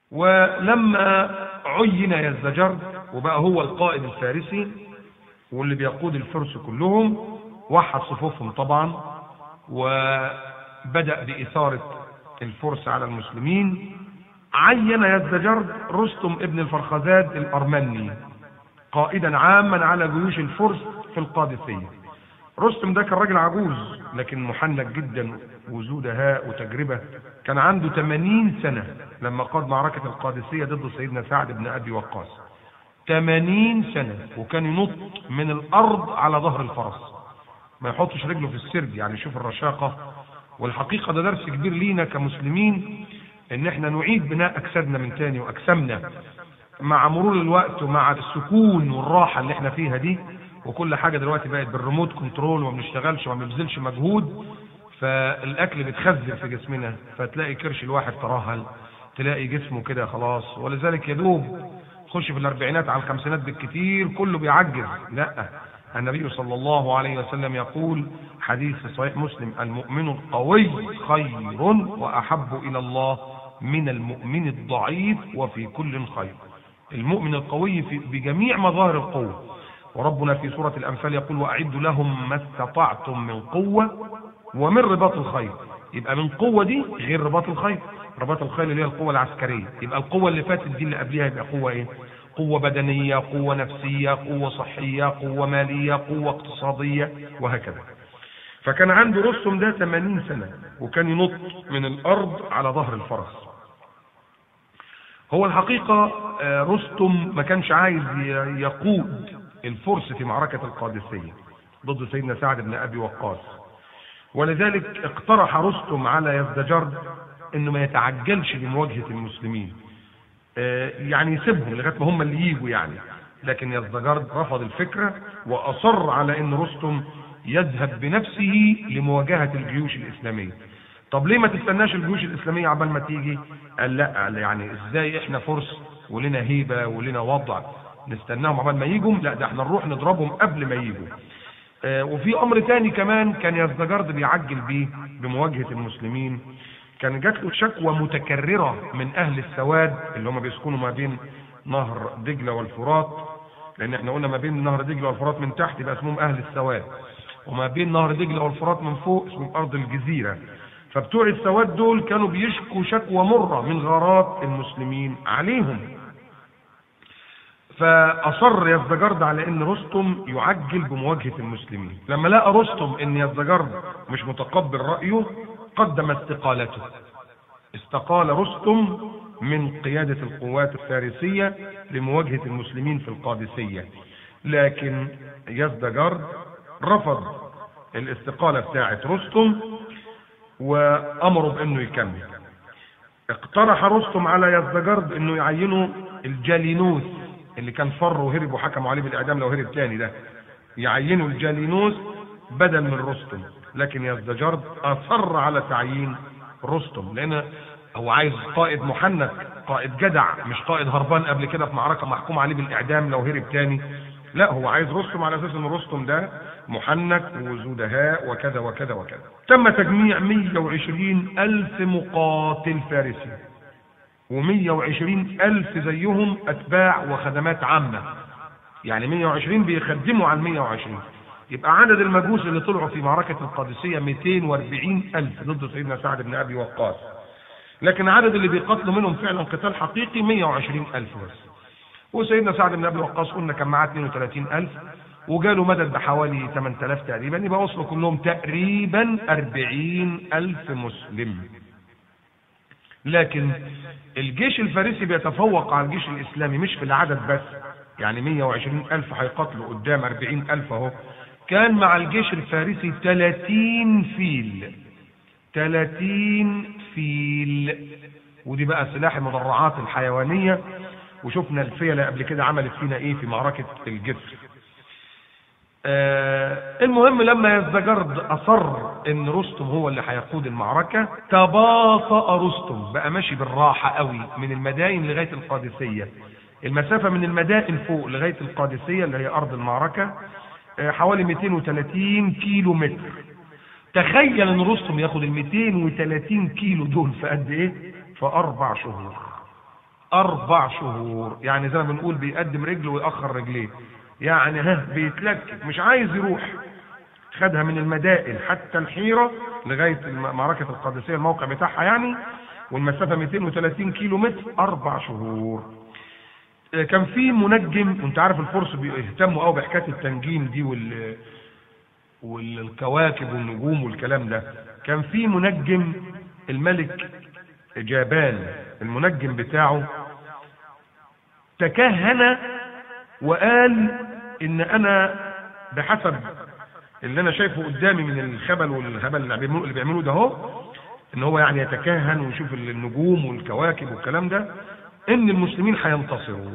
ولما عين يزدجرد وبقى هو القائد الفارسي واللي بيقود الفرس كلهم وحد صفوفهم طبعا وبدأ بإثارة الفرس على المسلمين عين يزدجرد رستم ابن الفرخزاد الأرمني قائدا عاما على جيوش الفرس في القادسية رستم ده كان راجل عجوز لكن محنك جدا وذو دهاء وتجربة كان عنده 80 سنة لما قاد معركة القادسية ضد سيدنا سعد بن أبي وقاص 80 سنة وكان ينط من الأرض على ظهر الفرس ما يحطش رجله في السرج يعني شوف الرشاقة والحقيقة ده درس كبير لينا كمسلمين ان احنا نعيد بناء اجسادنا من تاني واجسامنا مع مرور الوقت ومع السكون والراحة اللي احنا فيها دي وكل حاجة دلوقتي بقت بالريموت كنترول وما بنشتغلش وما بنبذلش مجهود فالاكل بيتخزن في جسمنا فتلاقي كرش الواحد ترهل تلاقي جسمه كده خلاص ولذلك يدوب خش في الاربعينات على الخمسينات بالكتير كله بيعجز لا النبي صلى الله عليه وسلم يقول حديث في صحيح مسلم المؤمن القوي خير واحب الى الله من المؤمن الضعيف وفي كل خير المؤمن القوي في بجميع مظاهر القوه وربنا في سورة الأنفال يقول وأعدوا لهم ما استطعتم من قوة ومن رباط الخيل يبقى من قوة دي غير رباط الخيل رباط الخيل اللي هي القوة العسكرية يبقى القوة اللي فاتت دي اللي قبلها يبقى قوة ايه قوة بدنية قوة نفسية قوة صحية قوة مالية قوة اقتصادية وهكذا فكان عنده رستم ده 80 سنة وكان ينط من الأرض على ظهر الفرس هو الحقيقة آه، رستم ما كانش عايز ي- يقود الفرس في معركة القادسية ضد سيدنا سعد بن أبي وقاص ولذلك اقترح رستم على يزدجرد انه ما يتعجلش بمواجهة المسلمين آه، يعني يسيبهم لغاية ما هم اللي يجوا يعني لكن يزدجرد رفض الفكرة وأصر على ان رستم يذهب بنفسه لمواجهة الجيوش الإسلامية طب ليه ما تستناش الجيوش الإسلامية عبال ما تيجي قال لا قال يعني ازاي احنا فرس ولنا هيبة ولنا وضع نستناهم عبال ما يجوا لا ده احنا نروح نضربهم قبل ما يجوا آه، وفي امر تاني كمان كان يزدجرد بيعجل بيه بمواجهة المسلمين كان جات له شكوى متكررة من اهل السواد اللي هم بيسكنوا ما بين نهر دجلة والفرات لان احنا قلنا ما بين نهر دجلة والفرات من تحت يبقى اسمهم اهل السواد وما بين نهر دجلة والفرات من فوق اسمهم ارض الجزيرة فبتوع السواد دول كانوا بيشكوا شكوى مرة من غارات المسلمين عليهم فأصر يزدجرد على ان رستم يعجل بمواجهة المسلمين لما لقى رستم ان يزدجرد مش متقبل رأيه قدم استقالته استقال رستم من قيادة القوات الفارسية لمواجهة المسلمين في القادسية لكن يزدجرد رفض الاستقالة بتاعة رستم وأمره بأنه يكمل اقترح رستم على يزدجرد انه يعينه الجالينوس اللي كان فر وهرب وحكموا عليه بالاعدام لو هرب تاني ده يعينه الجالينوس بدل من رستم لكن يزدجرد اصر على تعيين رستم لان هو عايز قائد محنك قائد جدع مش قائد هربان قبل كده في معركه محكوم عليه بالاعدام لو هرب تاني لا هو عايز رستم على اساس ان رستم ده محنك وذو دهاء وكذا وكذا وكذا تم تجميع 120 ألف مقاتل فارسي و120 ألف زيهم أتباع وخدمات عامة يعني 120 بيخدموا على 120 يبقى عدد المجوس اللي طلعوا في معركة القادسية 240 ألف ضد سيدنا سعد بن أبي وقاص لكن عدد اللي بيقاتلوا منهم فعلا قتال حقيقي 120 ألف بس وسيدنا سعد بن ابي وقاص قلنا كان معاه 32000 وجاله مدد بحوالي 8000 تقريبا يبقى وصلوا كلهم تقريبا 40000 مسلم لكن الجيش الفارسي بيتفوق على الجيش الاسلامي مش في العدد بس يعني 120000 هيقاتلوا قدام 40000 اهو كان مع الجيش الفارسي 30 فيل 30 فيل ودي بقى سلاح المدرعات الحيوانيه وشفنا الفيلة قبل كده عملت فينا ايه في معركة الجسر آه المهم لما يزدجرد اصر ان رستم هو اللي هيقود المعركة تباطأ رستم بقى ماشي بالراحة قوي من المدائن لغاية القادسية المسافة من المدائن فوق لغاية القادسية اللي هي ارض المعركة آه حوالي 230 كيلو متر تخيل ان رستم ياخد ال 230 كيلو دول في قد ايه في اربع شهور اربع شهور يعني زي ما بنقول بيقدم رجله ويأخر رجليه يعني ها بيتلكك مش عايز يروح خدها من المدائن حتى الحيرة لغاية الم- معركة القادسية الموقع بتاعها يعني والمسافة 230 كيلو متر أربع شهور آه، كان في منجم وانت عارف الفرس بيهتموا قوي بحكايه التنجيم دي وال والكواكب والنجوم والكلام ده كان في منجم الملك جابان المنجم بتاعه تكهن وقال ان انا بحسب اللي انا شايفه قدامي من الخبل والهبل اللي بيعملوه اللي بيعملوه ده اهو ان هو يعني يتكهن ويشوف النجوم والكواكب والكلام ده ان المسلمين هينتصروا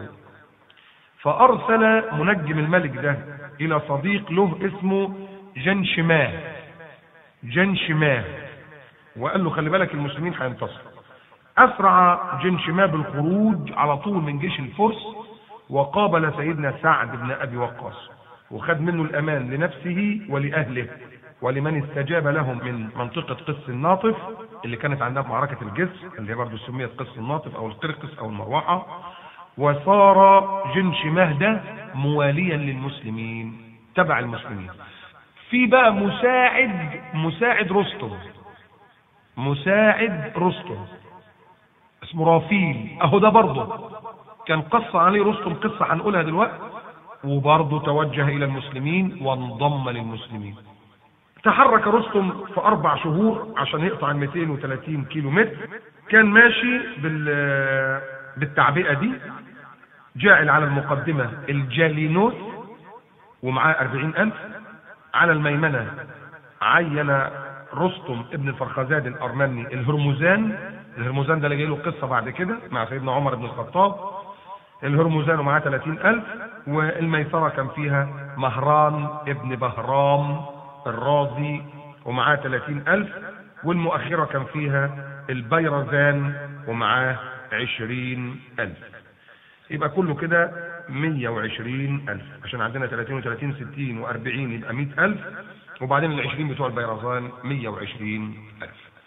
فارسل منجم الملك ده الى صديق له اسمه جنشماه جنشماه وقال له خلي بالك المسلمين هينتصروا اسرع جنشماه بالخروج على طول من جيش الفرس وقابل سيدنا سعد بن ابي وقاص وخد منه الامان لنفسه ولاهله ولمن استجاب لهم من منطقة قس الناطف اللي كانت عندها في معركة الجسر اللي هي برضه سميت قس الناطف أو القرقس أو المروحة وصار جنشماه ده مواليا للمسلمين تبع المسلمين في بقى مساعد مساعد رستم مساعد رستم اسمه رافيل اهو ده برضه كان قص عليه رستم قصة هنقولها دلوقتي وبرضه توجه الى المسلمين وانضم للمسلمين تحرك رستم في اربع شهور عشان يقطع ال 230 كيلو متر كان ماشي بال بالتعبئه دي جاعل على المقدمه الجالينوس ومعاه 40000 على الميمنه عين رستم ابن الفرخزاد الارمني الهرمزان الهرمزان ده اللي جاي له قصه بعد كده مع سيدنا عمر بن الخطاب الهرمزان ومعاه 30000 والميسره كان فيها مهران ابن بهرام الرازي ومعاه 30000 والمؤخرة كان فيها البيرزان ومعاه 20000 يبقى كله كده 120000 عشان عندنا 30 و30 60 و40 يبقى 100000 وبعدين ال 20 بتوع البيرزان 120000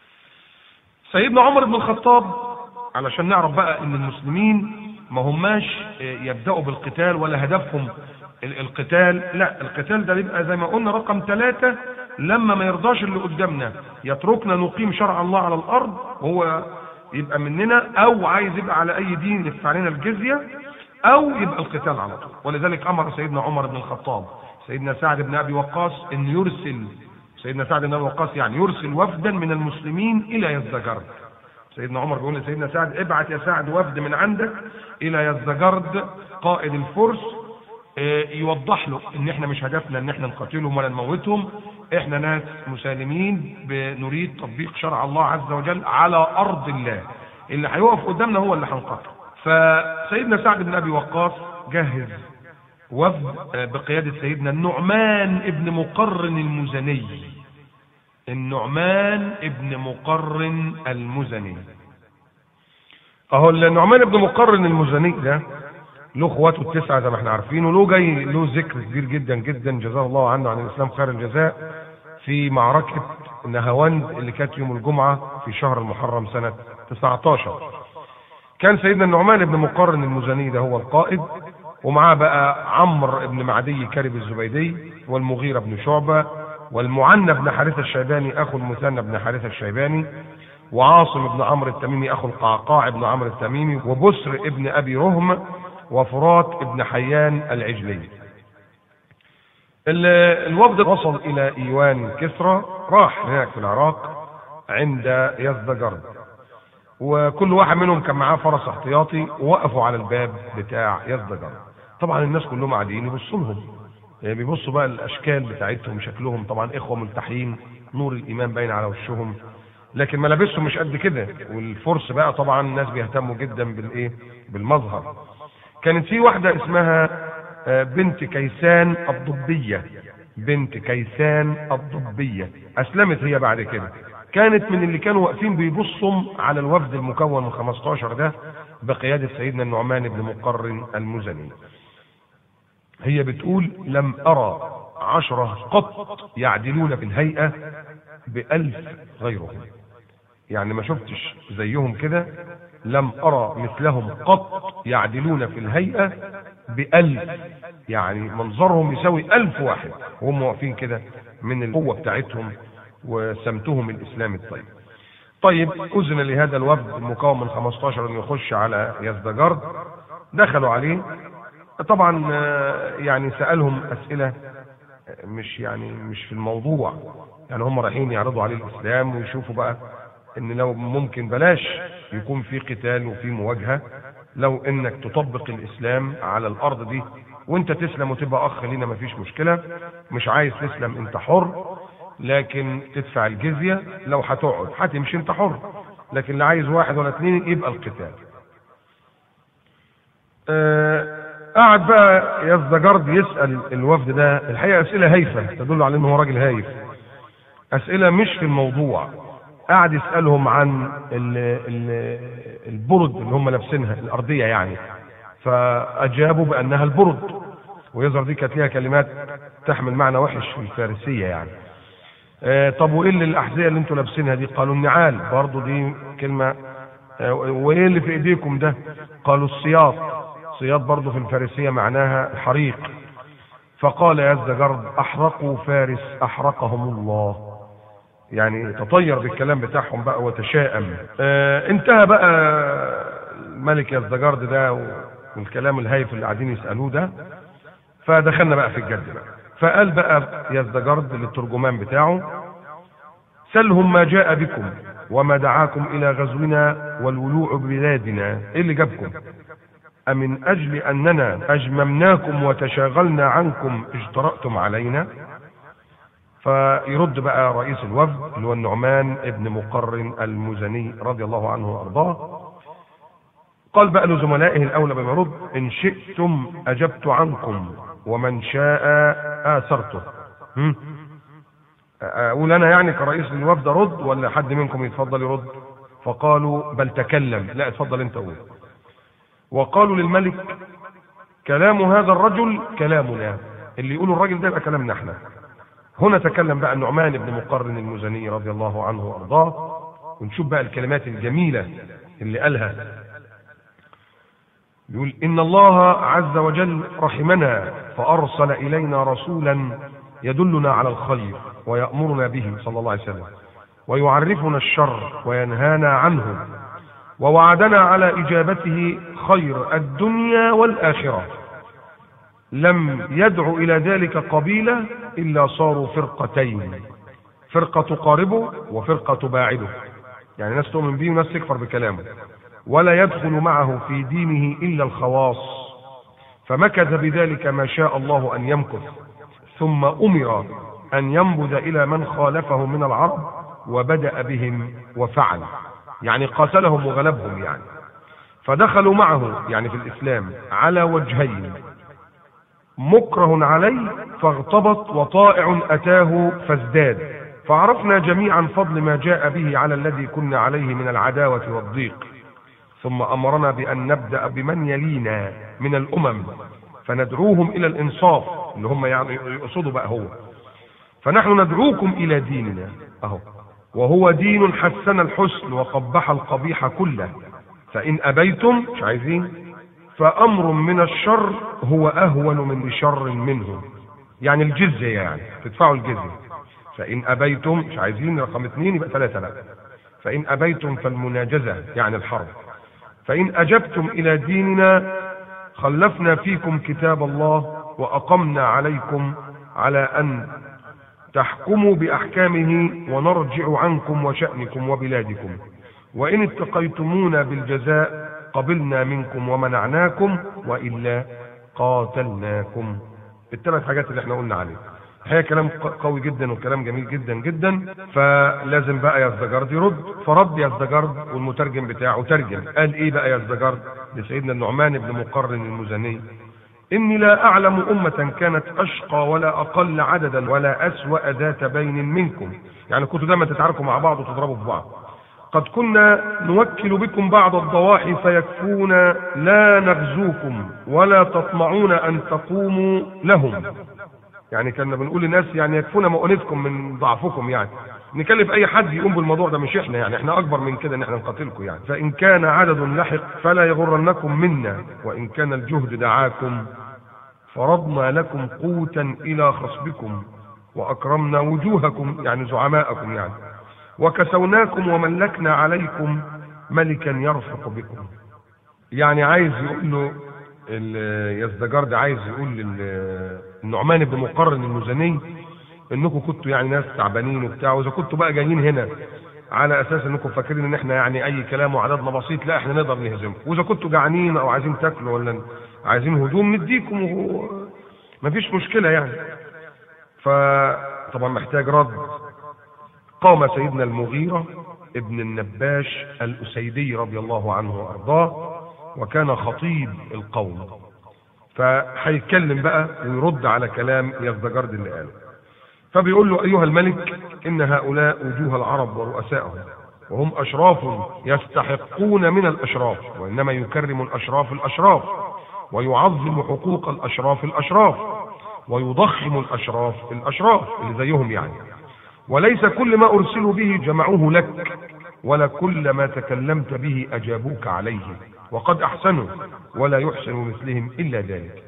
سيدنا عمر بن الخطاب علشان نعرف بقى ان المسلمين ما هماش يبدأوا بالقتال ولا هدفهم ال- القتال لا القتال ده بيبقى زي ما قلنا رقم ثلاثة لما ما يرضاش اللي قدامنا يتركنا نقيم شرع الله على الارض وهو يبقى مننا او عايز يبقى على اي دين يدفع لنا الجزية او يبقى القتال على طول ولذلك امر سيدنا عمر بن الخطاب سيدنا سعد بن ابي وقاص ان يرسل سيدنا سعد بن ابي وقاص يعني يرسل وفدا من المسلمين الى يزدجرد سيدنا عمر بيقول لسيدنا سعد ابعت يا سعد وفد من عندك الى يزدجرد قائد الفرس اه، يوضح له ان احنا مش هدفنا ان احنا نقاتلهم ولا نموتهم احنا ناس مسالمين بنريد تطبيق شرع الله عز وجل على ارض الله اللي هيقف قدامنا هو اللي هنقاتله فسيدنا سعد بن ابي وقاص جهز وفد اه، بقيادة سيدنا النعمان ابن مقرن المزني النعمان ابن مقرن المزني اهو النعمان ابن مقرن المزني ده له اخواته التسعه زي ما احنا عارفين وله جاي له ذكر كبير جدا جدا جزاه الله عنه عن الاسلام خير الجزاء في معركه نهاوند اللي كانت يوم الجمعه في شهر المحرم سنه 19 كان سيدنا النعمان بن مقرن المزني ده هو القائد ومعاه بقى عمرو بن معدي كرب الزبيدي والمغيرة بن شعبة والمعنى بن حارثة الشيباني أخو المثنى بن حارثة الشيباني وعاصم بن عمرو التميمي أخو القعقاع بن عمرو التميمي وبسر ابن أبي رهم وفرات ابن حيان العجلي ال- الوفد وصل إلى إيوان كسرى راح هناك في العراق عند يزدجرد وكل واحد منهم كان معاه فرس احتياطي ووقفوا على الباب بتاع يزدجر طبعا الناس كلهم قاعدين يبصوا لهم يعني بيبصوا بقى الاشكال بتاعتهم شكلهم طبعا اخوه ملتحين نور الايمان باين على وشهم لكن ملابسهم مش قد كده والفرس بقى طبعا الناس بيهتموا جدا بالايه بالمظهر كانت في واحده اسمها آه، بنت كيسان الضبيه بنت كيسان الضبيه اسلمت هي بعد كده كانت من اللي كانوا واقفين بيبصوا على الوفد المكون من 15 ده بقيادة سيدنا النعمان بن مقرن المزني هي بتقول لم أرى عشرة قط يعدلون في الهيئة بألف غيرهم يعني ما شفتش زيهم كده لم أرى مثلهم قط يعدلون في الهيئة بألف يعني منظرهم يساوي ألف واحد وهم واقفين كده من القوة بتاعتهم وسمتهم الإسلامي الطيب طيب أذن لهذا الوفد المكون من 15 أن يخش على يزدجرد دخلوا عليه طبعا يعني سألهم أسئلة مش يعني مش في الموضوع يعني هم رايحين يعرضوا عليه الإسلام ويشوفوا بقى ان لو ممكن بلاش يكون في قتال وفي مواجهه لو انك تطبق الاسلام على الارض دي وانت تسلم وتبقى اخ لينا مفيش مشكله مش عايز تسلم انت حر لكن تدفع الجزيه لو هتقعد هتمشي انت حر لكن لا عايز واحد ولا اثنين يبقى القتال آه قعد بقى يزدجرد يسال الوفد ده الحقيقه اسئله هايفه تدل على انه هو راجل هايف اسئله مش في الموضوع قعد يسالهم عن ال ال البرد اللي هم لابسينها الارضيه يعني فاجابوا بانها البرد ويظهر دي كانت ليها كلمات تحمل معنى وحش في الفارسيه يعني آه طب وايه اللي الاحذيه اللي انتوا لابسينها دي قالوا النعال برضه دي كلمه آه وايه اللي في ايديكم ده قالوا السياط سياط برضه في الفارسيه معناها الحريق فقال يزدجرد احرقوا فارس احرقهم الله يعني تطير بالكلام بتاعهم بقى وتشائم آه انتهى بقى الملك يزدجرد ده والكلام الهايف اللي قاعدين يسالوه ده فدخلنا بقى في الجد بقى فقال بقى يزدجرد للترجمان بتاعه سلهم ما جاء بكم وما دعاكم الى غزونا والولوع ببلادنا ايه اللي جابكم أمن أجل أننا أجممناكم وتشاغلنا عنكم اجترأتم علينا فيرد بقى رئيس الوفد اللي هو النعمان ابن مقرن المزني رضي الله عنه وارضاه قال بقى لزملائه الاولى بما يرد ان شئتم اجبت عنكم ومن شاء اثرته اقول انا يعني كرئيس الوفد ارد ولا حد منكم يتفضل يرد فقالوا بل تكلم لا اتفضل انت قول وقالوا للملك كلام هذا الرجل كلامنا اللي يقوله الراجل ده يبقى كلامنا احنا هنا تكلم بقى النعمان بن مقرن المزني رضي الله عنه وارضاه ونشوف بقى الكلمات الجميله اللي قالها يقول ان الله عز وجل رحمنا فارسل الينا رسولا يدلنا على الخير ويامرنا به صلى الله عليه وسلم ويعرفنا الشر وينهانا عنه ووعدنا على اجابته خير الدنيا والاخره لم يدعو الى ذلك قبيله الا صاروا فرقتين فرقه تقاربه وفرقه تباعده يعني ناس تؤمن به وناس تكفر بكلامه ولا يدخل معه في دينه الا الخواص فمكث بذلك ما شاء الله ان يمكث ثم امر ان ينبذ الى من خالفه من العرب وبدا بهم وفعل يعني قاتلهم وغلبهم يعني فدخلوا معه يعني في الاسلام على وجهين مكره عليه فاغتبط وطائع اتاه فازداد فعرفنا جميعا فضل ما جاء به على الذي كنا عليه من العداوه والضيق ثم امرنا بان نبدا بمن يلينا من الامم فندعوهم الى الانصاف اللي هم يعني يقصدوا بقى هو فنحن ندعوكم الى ديننا اهو وهو دين حسن الحسن وقبح القبيح كله فان ابيتم مش عايزين فامر من الشر هو اهون من شر منه يعني الجزيه يعني تدفعوا الجزيه فان ابيتم مش عايزين رقم اثنين يبقى ثلاثه بقى فان ابيتم فالمناجزه يعني الحرب فان اجبتم الى ديننا خلفنا فيكم كتاب الله واقمنا عليكم على ان تحكموا باحكامه ونرجع عنكم وشانكم وبلادكم وان اتقيتمونا بالجزاء قبلنا منكم ومنعناكم والا قاتلناكم الثلاث حاجات اللي احنا قلنا عليها هي كلام قوي جدا وكلام جميل جدا جدا فلازم بقى يزدجرد يرد فرد يزدجرد والمترجم بتاعه ترجم قال ايه بقى يزدجرد لسيدنا النعمان بن مقرن المزني اني لا اعلم امه كانت اشقى ولا اقل عددا ولا اسوا ذات بين منكم يعني كنتوا دايما تتعاركوا مع بعض وتضربوا في بعض قد كنا نوكل بكم بعض الضواحي فيكفونا لا نغزوكم ولا تطمعون ان تقوموا لهم يعني كنا بنقول للناس يعني يكفونا مؤنتكم من ضعفكم يعني نكلف اي حد يقوم بالموضوع ده مش احنا يعني احنا اكبر من كده ان احنا نقاتلكم يعني فان كان عدد لحق فلا يغرنكم منا وان كان الجهد دعاكم فرضنا لكم قوتا الى خصبكم واكرمنا وجوهكم يعني زعماءكم يعني وكسوناكم وملكنا عليكم ملكا يرفق بكم يعني عايز يقول له ال- يزدجرد عايز يقول لل- النعمان بن مقرن المزني انكم كنتوا يعني ناس تعبانين وبتاع واذا كنتوا بقى جايين هنا على اساس انكم فاكرين ان احنا يعني اي كلام وعددنا بسيط لا احنا نقدر نهزمكم واذا كنتوا جعانين او عايزين تاكلوا ولا عايزين هدوم نديكم و... مفيش مشكله يعني فطبعا محتاج رد قام سيدنا المغيرة ابن النباش الأسيدي رضي الله عنه وأرضاه وكان خطيب القوم فهيتكلم بقى ويرد على كلام يزدجرد اللي قاله فبيقول له أيها الملك إن هؤلاء وجوه العرب ورؤسائهم وهم أشراف يستحقون من الأشراف وإنما يكرم الأشراف الأشراف ويعظم حقوق الأشراف الأشراف ويضخم الأشراف الأشراف اللي زيهم يعني وليس كل ما أرسلوا به جمعوه لك ولا كل ما تكلمت به أجابوك عليه وقد أحسنوا ولا يحسن مثلهم إلا ذلك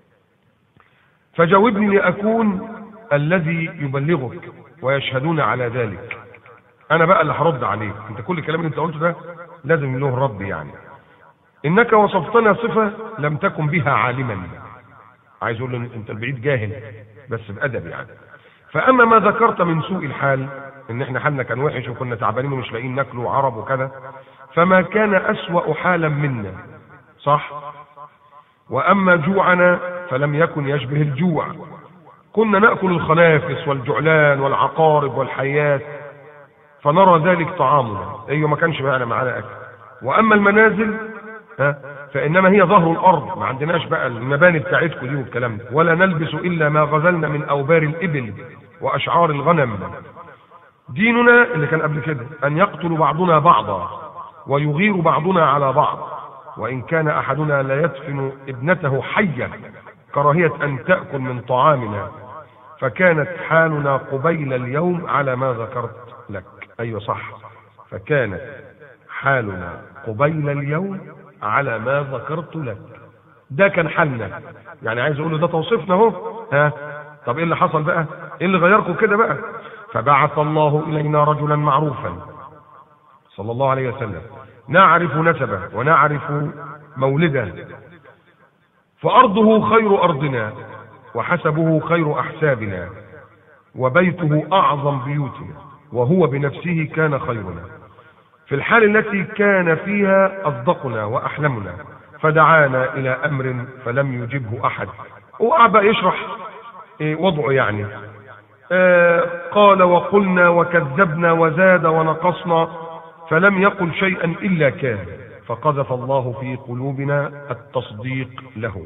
فجاوبني لأكون الذي يبلغك ويشهدون على ذلك أنا بقى اللي هرد عليك أنت كل الكلام اللي أنت قلته ده لازم له رد يعني إنك وصفتنا صفة لم تكن بها عالما عايز أقول له أنت البعيد جاهل بس بأدب يعني فاما ما ذكرت من سوء الحال ان احنا حالنا كان وحش وكنا تعبانين ومش لاقيين ناكل وعرب وكذا فما كان اسوا حالا منا صح واما جوعنا فلم يكن يشبه الجوع كنا ناكل الخنافس والجعلان والعقارب والحيات فنرى ذلك طعامنا ايوه ما كانش بقى معانا اكل واما المنازل ها فانما هي ظهر الارض ما عندناش بقى المباني بتاعتكم دي والكلام ده ولا نلبس الا ما غزلنا من اوبار الابل واشعار الغنم ديننا اللي كان قبل كده ان يقتل بعضنا بعضا ويغير بعضنا على بعض وان كان احدنا لا يدفن ابنته حيه كراهيه ان تاكل من طعامنا فكانت حالنا قبيل اليوم على ما ذكرت لك ايوه صح فكانت حالنا قبيل اليوم على ما ذكرت لك ده كان حالنا يعني عايز اقول له ده توصيفنا اهو ها طب ايه اللي حصل بقى ايه اللي غيركم كده بقى فبعث الله الينا رجلا معروفا صلى الله عليه وسلم نعرف نسبه ونعرف مولده فارضه خير ارضنا وحسبه خير احسابنا وبيته اعظم بيوتنا وهو بنفسه كان خيرنا في الحال التي كان فيها أصدقنا وأحلمنا فدعانا إلى أمر فلم يجبه أحد وقعد بقى يشرح إيه وضعه يعني آه قال وقلنا وكذبنا وزاد ونقصنا فلم يقل شيئا إلا كان فقذف الله في قلوبنا التصديق له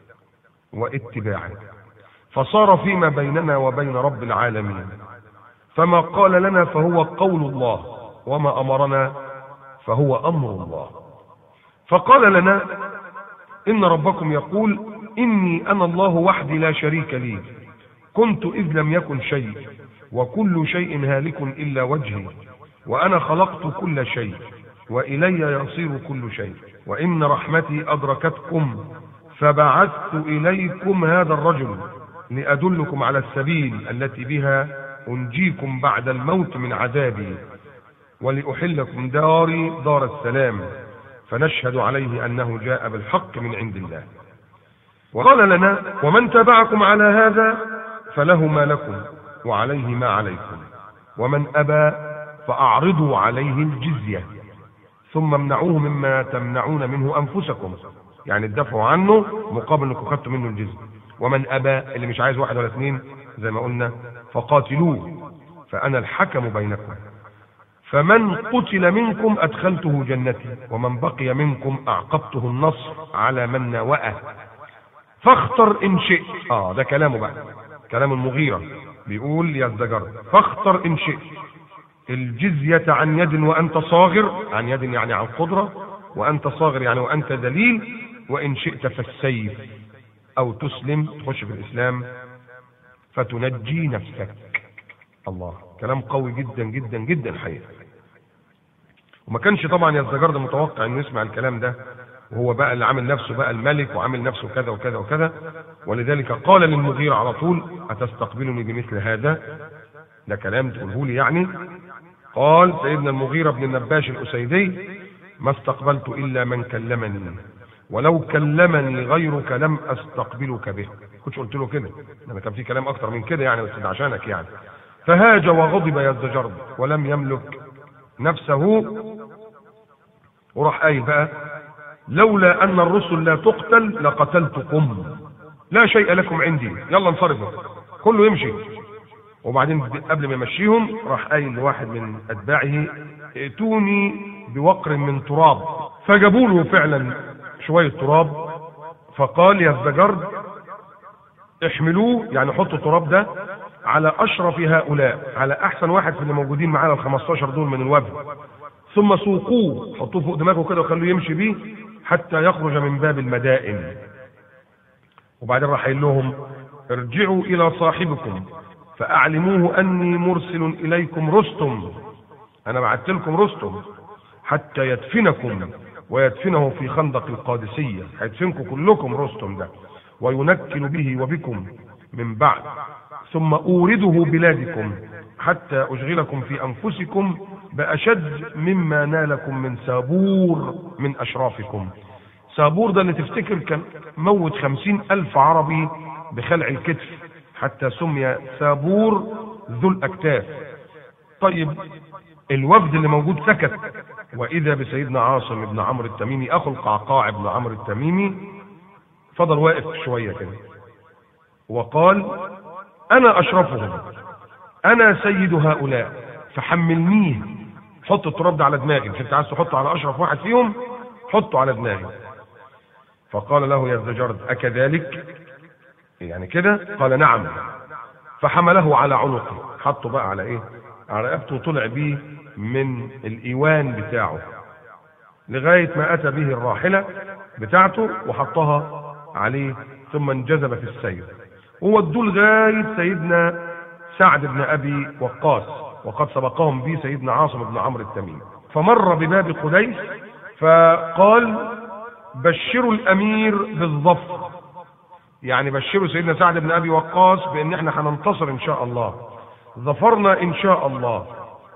واتباعه فصار فيما بيننا وبين رب العالمين فما قال لنا فهو قول الله وما امرنا فهو امر الله فقال لنا ان ربكم يقول اني انا الله وحدي لا شريك لي كنت اذ لم يكن شيء وكل شيء هالك الا وجهي وانا خلقت كل شيء والي يصير كل شيء وان رحمتي ادركتكم فبعثت اليكم هذا الرجل لادلكم على السبيل التي بها انجيكم بعد الموت من عذابي ولأحلكم داري دار السلام فنشهد عليه أنه جاء بالحق من عند الله وقال لنا ومن تبعكم على هذا فله ما لكم وعليه ما عليكم ومن أبى فأعرضوا عليه الجزية ثم امنعوه مما تمنعون منه أنفسكم يعني تدافعوا عنه مقابل انكم خدتوا منه الجزية ومن أبى اللي مش عايز واحد ولا اثنين زي ما قلنا فقاتلوه فأنا الحكم بينكم فمن قتل منكم أدخلته جنتي ومن بقي منكم أعقبته النصر على من نوأه فاختر إن شئت آه ده كلامه بقى كلام المغيرة بيقول يزدجر فاختر إن شئت الجزية عن يد وأنت صاغر عن يد يعني عن قدرة وأنت صاغر يعني وأنت دليل وإن شئت فالسيف أو تسلم تخش في الإسلام فتنجي نفسك الله كلام قوي جدا جدا جدا حقيقة وما كانش طبعا يزدجرد متوقع انه يسمع الكلام ده وهو بقى اللي عامل نفسه بقى الملك وعامل نفسه كذا وكذا وكذا ولذلك قال للمغيرة على طول أتستقبلني بمثل هذا ده كلام تقوله لي يعني قال سيدنا المغيرة بن النباش الأسيدي ما استقبلت إلا من كلمني ولو كلمني غيرك لم أستقبلك به كنتش قلت له كده أنا كان في كلام أكتر من كده يعني بس ده عشانك يعني فهاج وغضب يزدجرد ولم يملك نفسه وراح قايل بقى لولا أن الرسل لا تقتل لقتلتكم لا شيء لكم عندي يلا انصرفوا كله يمشي وبعدين قبل ما يمشيهم راح قايل لواحد من اتباعه ائتوني بوقر من تراب فجابوا له فعلا شويه تراب فقال يا الزجرد احملوه يعني حطوا التراب ده على اشرف هؤلاء على احسن واحد في اللي موجودين معانا ال 15 دول من الوفد ثم سوقوه حطوه فوق دماغه كده وخلوه يمشي بيه حتى يخرج من باب المدائن وبعدين راح قايل لهم ارجعوا الى صاحبكم فاعلموه اني مرسل اليكم رستم انا بعت لكم رستم حتى يدفنكم ويدفنه في خندق القادسيه هيدفنكم كلكم رستم ده وينكل به وبكم من بعد ثم اورده بلادكم حتى اشغلكم في انفسكم باشد مما نالكم من سابور من اشرافكم سابور ده اللي تفتكر كان موت خمسين الف عربي بخلع الكتف حتى سمي سابور ذو الاكتاف طيب الوفد اللي موجود سكت واذا بسيدنا عاصم بن عمرو التميمي اخو القعقاع بن عمرو التميمي فضل واقف شويه كده وقال انا اشرفهم انا سيد هؤلاء فحملنيه حط التراب ده على دماغي مش انت عايز تحطه على اشرف واحد فيهم حطه على دماغي فقال له يا الزجرد اكذلك يعني كده قال نعم فحمله على عنقه حطه بقى على ايه على رقبته وطلع بيه من الايوان بتاعه لغايه ما اتى به الراحله بتاعته وحطها عليه ثم انجذب في السير وودوه لغايه سيدنا سعد بن ابي وقاص وقد سبقهم به سيدنا عاصم بن عمرو التميمي فمر بباب قديس فقال بشروا الامير بالظفر يعني بشروا سيدنا سعد بن ابي وقاص بان احنا هننتصر ان شاء الله ظفرنا ان شاء الله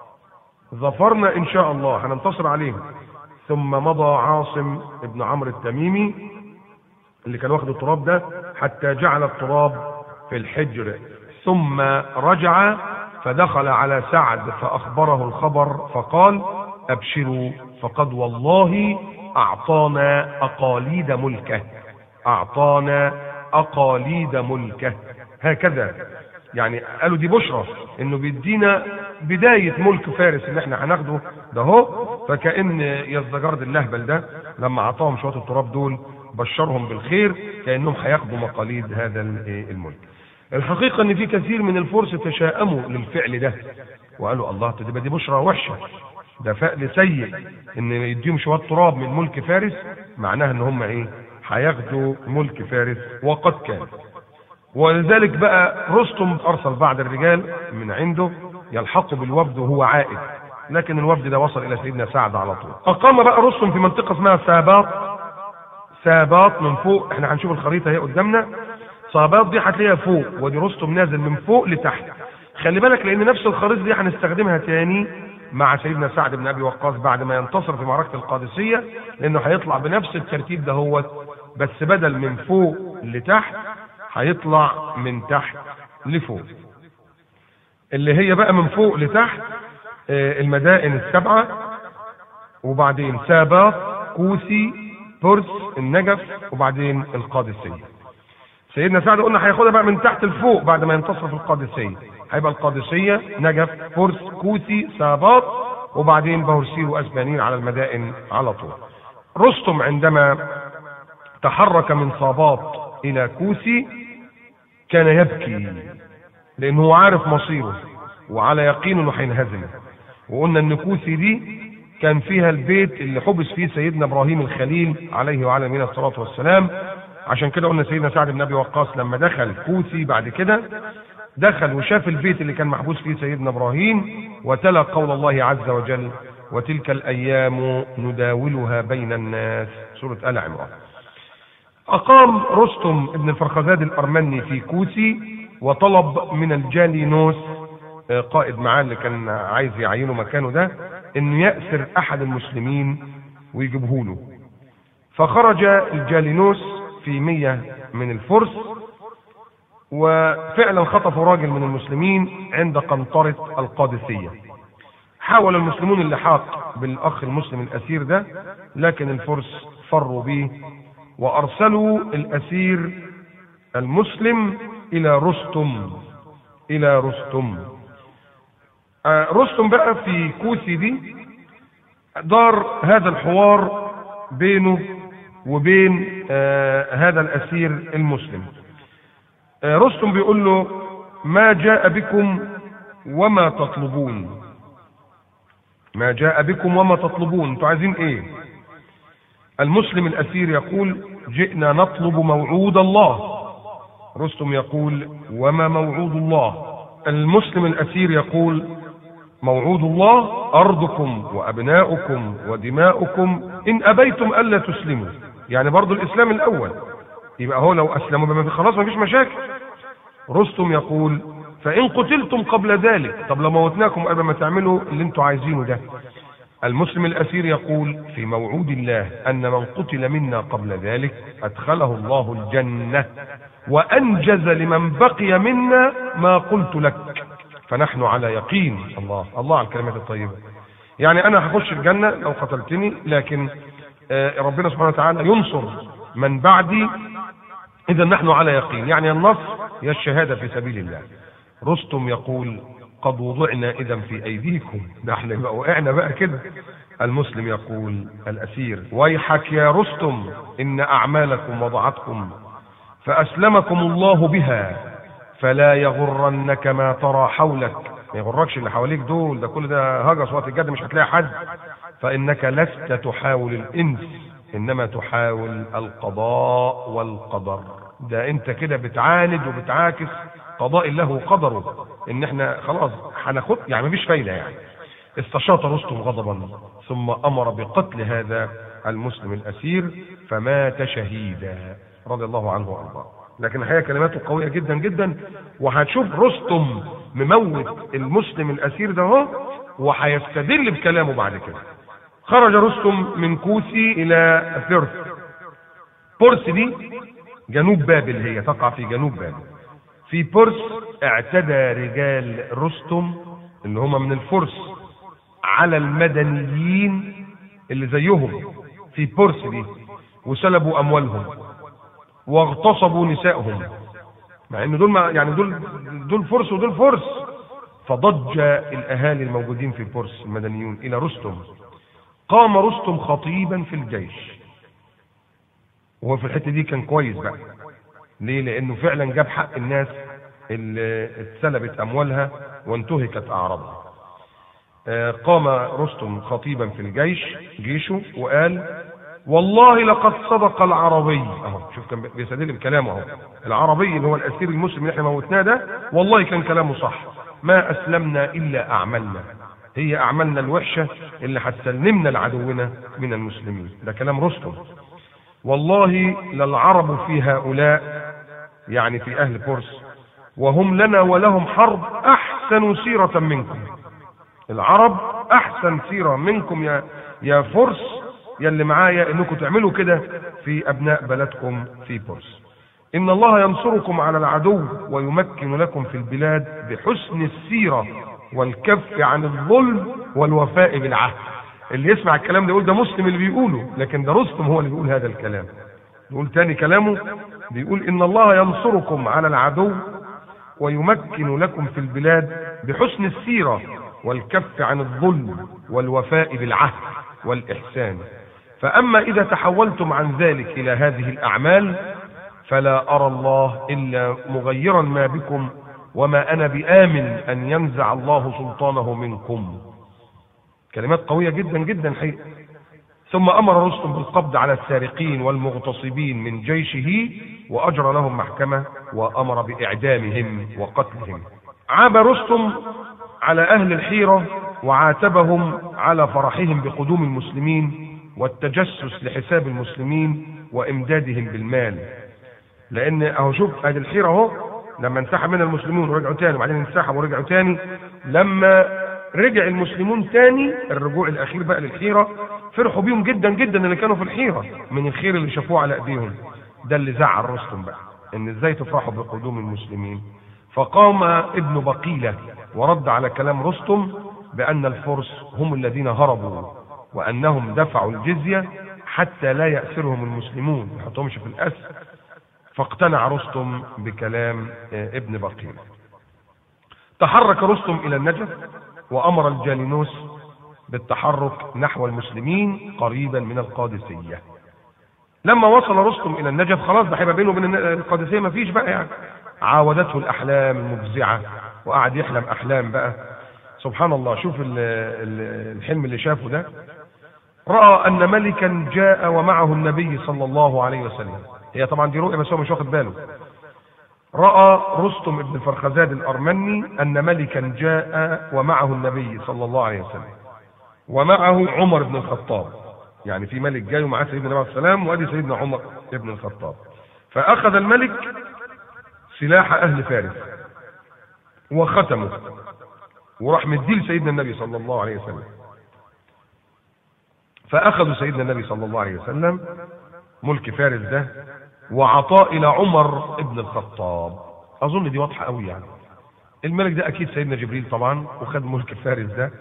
ظفرنا ان شاء الله هننتصر عليهم ثم مضى عاصم بن عمرو التميمي اللي كان واخد التراب ده حتى جعل التراب في الحجر ثم رجع فدخل على سعد فاخبره الخبر فقال ابشروا فقد والله اعطانا اقاليد ملكه اعطانا اقاليد ملكه هكذا يعني قالوا دي بشرى انه بيدينا بدايه ملك فارس اللي احنا هناخده ده اهو فكان يزدجرد اللهبل ده لما اعطاهم شويه التراب دول بشرهم بالخير كانهم هياخدوا مقاليد هذا الملك الحقيقه ان في كثير من الفرس تشاءموا للفعل ده وقالوا الله تبقى دي بشرى وحشه ده فعل سيء ان يديهم شويه تراب من ملك فارس معناها ان هم ايه هياخدوا ملك فارس وقد كان ولذلك بقى رستم ارسل بعض الرجال من عنده يلحقوا بالوفد وهو عائد لكن الوفد ده وصل الى سيدنا سعد على طول اقام بقى رستم في منطقه اسمها ساباط ساباط من فوق احنا هنشوف الخريطه اهي قدامنا ساباط دي هتلاقيها فوق ودي رستم نازل من فوق لتحت خلي بالك لان نفس الخريطه دي هنستخدمها تاني مع سيدنا سعد بن ابي وقاص بعد ما ينتصر في معركه القادسيه لانه هيطلع بنفس الترتيب ده هو بس بدل من فوق لتحت هيطلع من تحت لفوق اللي هي بقى من فوق لتحت المدائن السبعه وبعدين ساباط كوسي برس النجف وبعدين القادسيه سيدنا سعد قلنا هياخدها بقى من تحت لفوق بعد ما ينتصر في القادسيه هيبقى القادسيه نجف فرس كوسي ساباط وبعدين بهرسير واسبانيين على المدائن على طول رستم عندما تحرك من صاباط الى كوسي كان يبكي لانه هو عارف مصيره وعلى يقين انه هينهزم وقلنا ان كوسي دي كان فيها البيت اللي حبس فيه سيدنا ابراهيم الخليل عليه وعلى نبينا الصلاه والسلام عشان كده قلنا سيدنا سعد بن ابي وقاص لما دخل كوسي بعد كده دخل وشاف البيت اللي كان محبوس فيه سيدنا ابراهيم وتلا قول الله عز وجل وتلك الايام نداولها بين الناس سوره ال عمران اقام رستم ابن الفرخزاد الارمني في كوسي وطلب من الجالينوس آه، قائد معاه اللي كان عايز يعينه مكانه ده انه يأسر احد المسلمين ويجيبه له فخرج الجالينوس في مية من الفرس وفعلا خطفوا راجل من المسلمين عند قنطرة القادسية حاول المسلمون اللحاق بالاخ المسلم الاسير ده لكن الفرس فروا به وارسلوا الاسير المسلم الى رستم الى رستم آه، رستم بقى في كوسي دي دار هذا الحوار بينه وبين آه، هذا الاسير المسلم آه، رستم بيقول له ما جاء بكم وما تطلبون ما جاء بكم وما تطلبون انتوا عايزين ايه المسلم الاسير يقول جئنا نطلب موعود الله رستم يقول وما موعود الله المسلم الاسير يقول موعود الله ارضكم وابناؤكم ودماؤكم ان ابيتم الا تسلموا يعني برضو الاسلام الاول يبقى هو لو اسلموا بما خلاص ما فيش مشاكل رستم يقول فان قتلتم قبل ذلك طب لو موتناكم قبل ما تعملوا اللي انتوا عايزينه ده المسلم الاسير يقول في موعود الله ان من قتل منا قبل ذلك ادخله الله الجنه وانجز لمن بقي منا ما قلت لك فنحن على يقين الله الله على الكلمات الطيبه يعني انا هخش الجنه لو قتلتني لكن آه، ربنا سبحانه وتعالى ينصر من بعدي اذا نحن على يقين يعني النصر هي الشهاده في سبيل الله رستم يقول قد وضعنا اذا في ايديكم ده احنا بقى وقعنا بقى كده المسلم يقول الاسير ويحك يا رستم ان اعمالكم وضعتكم فاسلمكم الله بها فلا يغرنك ما ترى حولك ما يغركش اللي حواليك دول ده كل ده هجس وقت الجد مش هتلاقي حد فانك لست تحاول الانس انما تحاول القضاء والقدر ده انت كده بتعاند وبتعاكس قضاء الله وقدره ان احنا خلاص هناخد يعني مفيش فايده يعني استشاط رستم غضبا ثم امر بقتل هذا المسلم الاسير فمات شهيدا رضي الله عنه وارضاه لكن الحقيقه كلماته قويه جدا جدا وهتشوف رستم مموت المسلم الاسير ده اهو وهيستدل بكلامه بعد كده خرج رستم من كوسي الى بيرث بورس دي جنوب بابل هي تقع في جنوب بابل في بورس اعتدى رجال رستم اللي هم من الفرس على المدنيين اللي زيهم في بورس دي وسلبوا اموالهم واغتصبوا نسائهم مع ان دول ما يعني دول دول فرس ودول فرس فضج الاهالي الموجودين في بورس المدنيون الى رستم قام رستم خطيبا في الجيش وهو في الحته دي كان كويس بقى ليه لانه فعلا جاب حق الناس اللي اتسلبت اموالها وانتهكت اعراضها آه، قام رستم خطيبا في الجيش جيشه وقال والله لقد صدق العربي اهو شوف كان بيستدل بكلامه اهو العربي اللي هو الاسير المسلم اللي احنا موتناه ده والله كان كلامه صح ما اسلمنا الا اعمالنا هي اعمالنا الوحشه اللي هتسلمنا لعدونا من المسلمين ده كلام رستم والله للعرب في هؤلاء يعني في اهل بورس وهم لنا ولهم حرب احسن سيره منكم العرب احسن سيره منكم يا يا فرس يا اللي معايا انكم تعملوا كده في ابناء بلدكم في بورس ان الله ينصركم على العدو ويمكن لكم في البلاد بحسن السيره والكف عن الظلم والوفاء بالعهد اللي يسمع الكلام ده يقول ده مسلم اللي بيقوله لكن ده رستم هو اللي بيقول هذا الكلام يقول تاني كلامه بيقول ان الله ينصركم على العدو ويمكن لكم في البلاد بحسن السيره والكف عن الظلم والوفاء بالعهد والاحسان فاما اذا تحولتم عن ذلك الى هذه الاعمال فلا ارى الله الا مغيرا ما بكم وما انا بامن ان ينزع الله سلطانه منكم كلمات قويه جدا جدا حقيقة ثم امر رستم بالقبض على السارقين والمغتصبين من جيشه وأجرى لهم محكمة وأمر بإعدامهم وقتلهم عاب رستم على أهل الحيرة وعاتبهم على فرحهم بقدوم المسلمين والتجسس لحساب المسلمين وإمدادهم بالمال لأن أهو شوف أهل الحيرة أهو لما انسحب من المسلمون ورجعوا تاني وبعدين انسحبوا ورجعوا تاني لما رجع المسلمون تاني الرجوع الاخير بقى للحيره فرحوا بيهم جدا جدا اللي كانوا في الحيره من الخير اللي شافوه على ايديهم ده اللي زعل رستم بقى ان ازاي تفرحوا بقدوم المسلمين فقام ابن بقيله ورد على كلام رستم بان الفرس هم الذين هربوا وانهم دفعوا الجزيه حتى لا ياسرهم المسلمون ما يحطهمش في الاسر فاقتنع رستم بكلام ابن بقيله تحرك رستم الى النجف وامر الجالينوس بالتحرك نحو المسلمين قريبا من القادسيه لما وصل رستم الى النجف خلاص ده هيبقى بينه وبين القادسيه مفيش بقى يعني عاودته الاحلام المفزعه وقعد يحلم احلام بقى سبحان الله شوف ال ال الحلم اللي شافه ده راى ان ملكا جاء ومعه النبي صلى الله عليه وسلم هي طبعا دي رؤيا بس هو مش واخد باله راى رستم بن فرخزاد الارمني ان ملكا جاء ومعه النبي صلى الله عليه وسلم ومعه عمر بن الخطاب يعني في ملك جاي ومعاه سيدنا النبي عليه السلام وادي سيدنا عمر بن الخطاب فاخذ الملك سلاح اهل فارس وختمه وراح مديه لسيدنا النبي صلى الله عليه وسلم فاخذوا سيدنا النبي صلى الله عليه وسلم ملك فارس ده وعطاء الى عمر بن الخطاب اظن دي واضحه قوي يعني الملك ده اكيد سيدنا جبريل طبعا وخد ملك فارس ده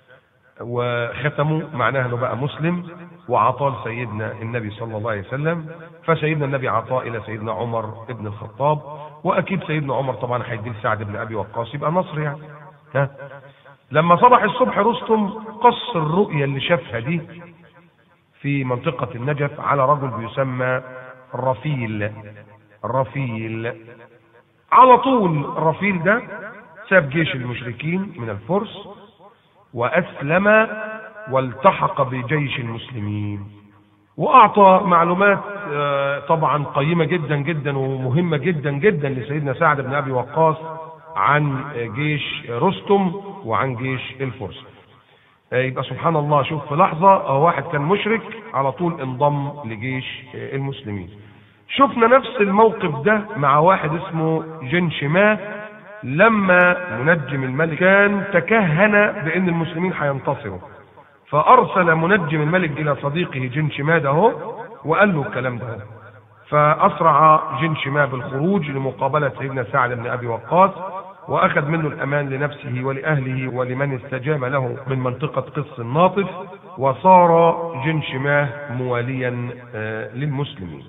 وختمه معناها انه بقى مسلم وعطاه لسيدنا النبي صلى الله عليه وسلم فسيدنا النبي عطاه الى سيدنا عمر بن الخطاب واكيد سيدنا عمر طبعا هيديه لسعد بن ابي وقاص يبقى نصر يعني ها لما صبح الصبح رستم قص الرؤيا اللي شافها دي في منطقة النجف على رجل بيسمى رفيل رفيل على طول رفيل ده ساب جيش المشركين من الفرس وأسلم والتحق بجيش المسلمين وأعطى معلومات طبعا قيمة جدا جدا ومهمة جدا جدا لسيدنا سعد بن أبي وقاص عن جيش رستم وعن جيش الفرس يبقى سبحان الله شوف في لحظة واحد كان مشرك على طول انضم لجيش المسلمين شفنا نفس الموقف ده مع واحد اسمه جن شماه لما منجم الملك كان تكهن بان المسلمين هينتصروا فارسل منجم الملك الى صديقه جن شماه ده هو وقال له الكلام ده فاسرع جن شماه بالخروج لمقابله سيدنا سعد بن ابي وقاص واخذ منه الامان لنفسه ولاهله ولمن استجاب له من منطقه قص الناطف وصار جن شماه مواليا للمسلمين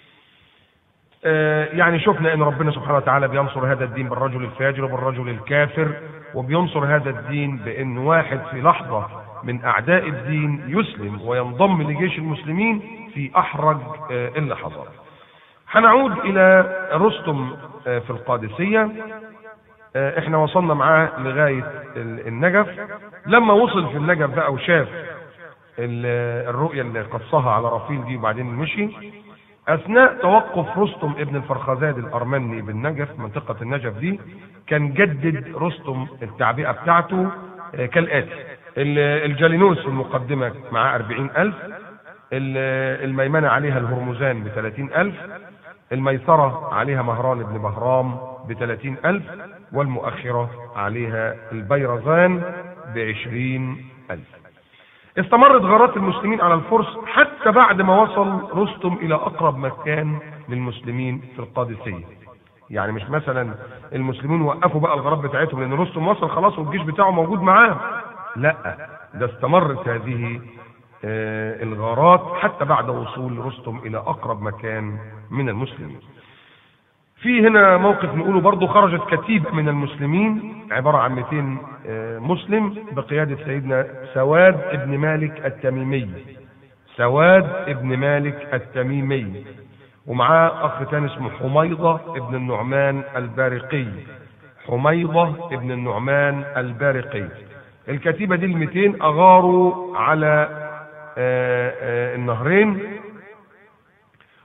يعني شفنا ان ربنا سبحانه وتعالى بينصر هذا الدين بالرجل الفاجر وبالرجل الكافر وبينصر هذا الدين بان واحد في لحظه من اعداء الدين يسلم وينضم لجيش المسلمين في احرج اللحظات. هنعود الى رستم في القادسيه احنا وصلنا معاه لغايه النجف لما وصل في النجف بقى وشاف الرؤيه اللي قصها على رفيل دي وبعدين مشي اثناء توقف رستم ابن الفرخزاد الارمني بالنجف منطقه النجف دي كان جدد رستم التعبئه بتاعته كالاتي الجالينوس في المقدمه معاه أربعين ألف الميمنه عليها الهرمزان بثلاثين ألف الميسرة عليها مهران بن بهرام بثلاثين ألف والمؤخرة عليها البيرزان بعشرين ألف استمرت غارات المسلمين على الفرس حتى بعد ما وصل رستم إلى أقرب مكان للمسلمين في القادسية يعني مش مثلا المسلمين وقفوا بقى الغارات بتاعتهم لأن رستم وصل خلاص والجيش بتاعه موجود معاه لا ده استمرت هذه الغارات حتى بعد وصول رستم إلى أقرب مكان من المسلمين في هنا موقف نقوله برضه خرجت كتيبة من المسلمين عبارة عن 200 مسلم بقيادة سيدنا سواد ابن مالك التميمي سواد ابن مالك التميمي ومعاه أخ تاني اسمه حميضة ابن النعمان البارقي حميضة ابن النعمان البارقي الكتيبة دي ال 200 أغاروا على النهرين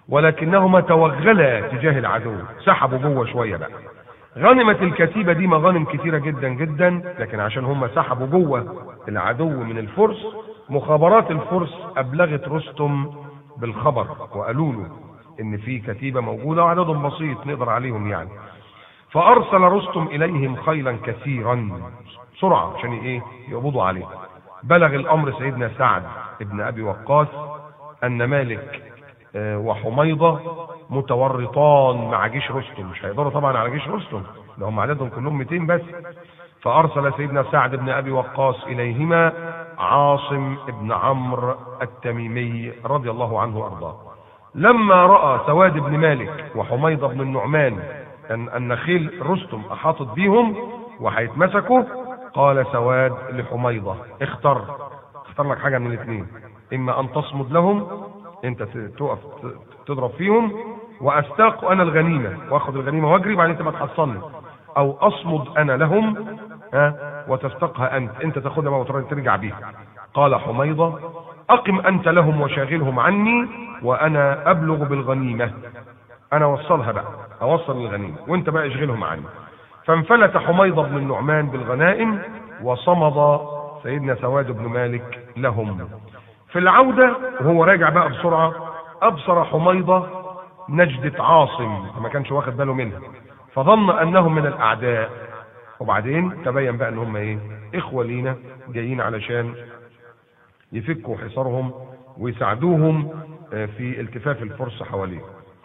ولكنهما توغلا تجاه العدو سحبوا جوه شويه بقى غنمت الكتيبة دي مغانم كتيرة جدا جدا لكن عشان هم سحبوا جوه العدو من الفرس مخابرات الفرس أبلغت رستم بالخبر وقالوا له إن في كتيبة موجودة وعددهم بسيط نقدر عليهم يعني فأرسل رستم إليهم خيلا كثيرا بسرعة عشان إيه يقبضوا عليه بلغ الأمر سيدنا سعد ابن أبي وقاص أن مالك آه، وحميضة متورطان مع جيش رستم مش هيقدروا طبعا على جيش رستم ده هم عددهم كلهم 200 بس فأرسل سيدنا سعد بن أبي وقاص إليهما عاصم بن عمرو التميمي رضي الله عنه وأرضاه لما رأى سواد بن مالك وحميضة بن النعمان أن أن خيل رستم أحاطت بيهم وهيتمسكوا قال سواد لحميضة اختر اختار لك حاجة من الاثنين إما أن تصمد لهم أنت ت- تقف ت- تضرب فيهم وأستاق أنا الغنيمة وآخذ الغنيمة وأجري بعدين أنت ما تحصلني أو أصمد أنا لهم ها وتستقها أنت أنت تاخدها بقى وترجع بيها قال حميضة أقم أنت لهم وشاغلهم عني وأنا أبلغ بالغنيمة أنا أوصلها بقى أوصل الغنيمة وأنت بقى اشغلهم عني فانفلت حميضة بن النعمان بالغنائم وصمد سيدنا سواد بن مالك لهم في العودة وهو راجع بقى بسرعة أبصر حميضة نجدة عاصم ما كانش واخد باله منها فظن أنهم من الأعداء وبعدين تبين بقى ان هم ايه اخوة لينا جايين علشان يفكوا حصارهم ويساعدوهم آه، في التفاف الفرس حواليه